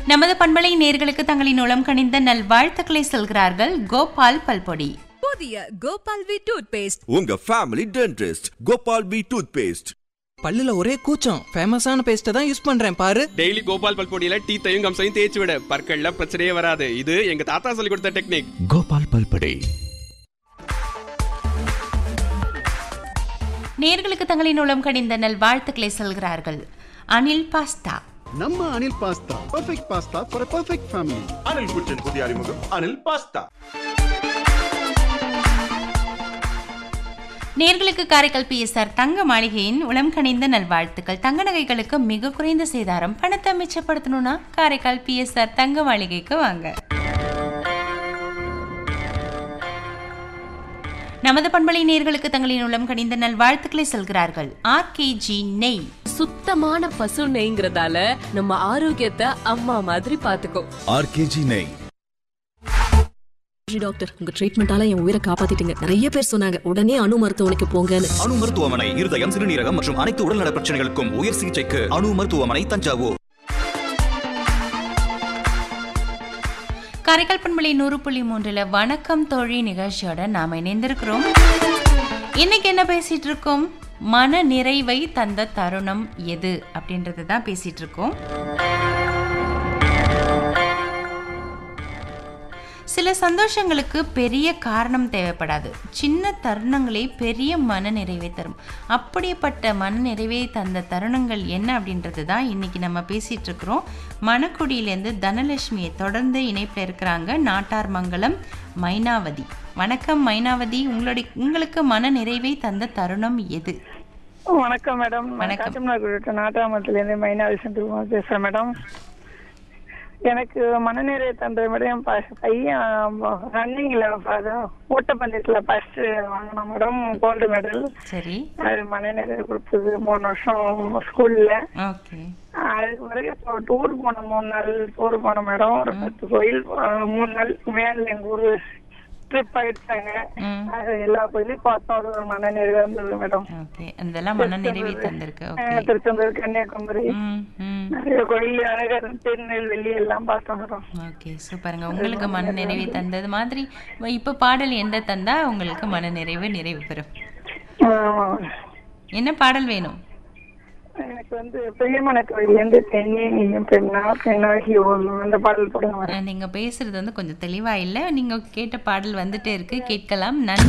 நமது பண்பலை நேர்களுக்கு தங்களின் உளம் கணிந்த நல்வாழ்த்துக்களை சொல்கிறார்கள் கோபால் பல்பொடி புதிய கோபால் வி டூத் பேஸ்ட் உங்க family dentist Gopal P toothpaste பல்லுல ஒரே கூச்சம் ஃபேமஸான பேஸ்ட்டை தான் யூஸ் பண்றேன் பாரு டெய்லி கோபால் பல்பொடியில டீத்தையும் கம்சையும் தேய்ச்சி விட பற்கள்ல பிரச்சனையே வராது இது எங்க தாத்தா சொல்லி கொடுத்த டெக்னிக் கோபால் பல்படே நேர்களுக்கு தங்களின் உளம் கணிந்த நல்வாழ்த்துக்களை சொல்கிறார்கள் அனில் பாஸ்தா ನಮ್ಮ Anil pasta perfect pasta for a perfect family Anil குச்சின் புதிய அறிமுகம் அனில் பாஸ்தா நேர்களுக்கு காரைக்கால் பிஎஸ்ஆர் தங்க மாளிகையின் உளம் கணிந்த நல்வாழ்த்துக்கள் தங்க நகைகளுக்கு மிக குறைந்த சேதாரம் பணத்தை மிச்சப்படுத்தணும்னா காரைக்கால் பிஎஸ்ஆர் தங்க மாளிகைக்கு வாங்க நமது பண்பலை நேர்களுக்கு தங்களின் உளம் கணிந்த நல்வாழ்த்துக்களை சொல்கிறார்கள் ஆர்கேஜி நெய் சுத்தமான பசு நெய்ங்கிறதால நம்ம ஆரோக்கியத்தை அம்மா மாதிரி பாத்துக்கோ ஆர்கேஜி நெய் டாக்டர் உங்க ட்ரீட்மெண்டால என் உயிரை காப்பாத்திட்டீங்க நிறைய பேர் சொன்னாங்க உடனே அணு மருத்துவமனைக்கு போங்கன்னு அணு மருத்துவமனை இருதயம் சிறுநீரகம் மற்றும் அனைத்து உடல்நல பிரச்சனைகளுக்கும் உயர் சிகிச்சைக்கு அணு மருத்துவமனை தஞ்சாவூர் காரைக்கால் பண்பலை நூறு புள்ளி மூன்றுல வணக்கம் தோழி நிகழ்ச்சியோட நாம இணைந்திருக்கிறோம் இன்னைக்கு என்ன பேசிட்டு இருக்கோம் மன நிறைவை தந்த தருணம் எது அப்படின்றது தான் பேசிட்டு இருக்கோம் சில சந்தோஷங்களுக்கு பெரிய காரணம் தேவைப்படாது சின்ன தருணங்களே பெரிய மன நிறைவை தரும் அப்படிப்பட்ட மன நிறைவை தந்த தருணங்கள் என்ன அப்படின்றது தான் இன்னைக்கு நம்ம பேசிட்டு இருக்கிறோம் மணக்குடியிலேருந்து தனலட்சுமியை தொடர்ந்து இணைப்பில் இருக்கிறாங்க நாட்டார் மங்கலம் மைனாவதி வணக்கம் மைனாவதி உங்களுடைய உங்களுக்கு மன நிறைவை தந்த தருணம் எது வணக்கம் மேடம் வணக்கம். வணக்கம் நாட்டாமத்துல இருந்து மைனா விசன்ட் பேசுறேன் மேடம் எனக்கு மனநிறைவு தந்த மேடம் என் ப- பையன் ரன்னிங்ல ஓட்டப்பந்தயத்துல ஃபர்ஸ்ட் வாங்கினான் மேடம் கோல்டு மெடல் சரி அது மனநிறைவு கொடுத்தது மூணு வருஷம் ஸ்கூல்ல ஓகே அதுக்கு பிறகு இப்போ டூர் போனோம் மூணு நாள் டூர் போனோம் மேடம் ஒரு பத்து கோயில் அஹ், மூணு நாள் வேன்ல எங்க ஊரு ட்ரிப் ஆயிடுச்சாங்க ம். அது எல்லா கோயிலையும் பார்த்தோம் அது ஒரு மனநிறைவு இருந்தது மேடம் ஓகே அதெல்லாம் மன நிறைவை தந்திருக்கு ஓகே அஹ், திருச்செந்தூர் கன்னியாகுமரி ம் ம் நிறைய கோயில் அழகர் திருநெல்வேலி எல்லாம் பார்த்தோம் மேடம் ஓகே சூப்பருங்க உங்களுக்கு மன நிறைவை தந்தது மாதிரி இப்ப பாடல் எந்த தந்தா உங்களுக்கு மன நிறைவு நிறைவு பெறும் ஆமா. என்ன பாடல் வேணும் எனக்கு வந்து பிரியமான கோயில் இருந்து பெண்ணே நீயும் பெண்ணா பெண்ணாகி ஓடும் அந்த பாடல் போடுங்க மேடம் அஹ் நீங்க பேசுறது வந்து கொஞ்சம் தெளிவா இல்ல நீங்க கேட்ட பாடல் வந்துட்டே இருக்கு கேட்கலாம் நன்றி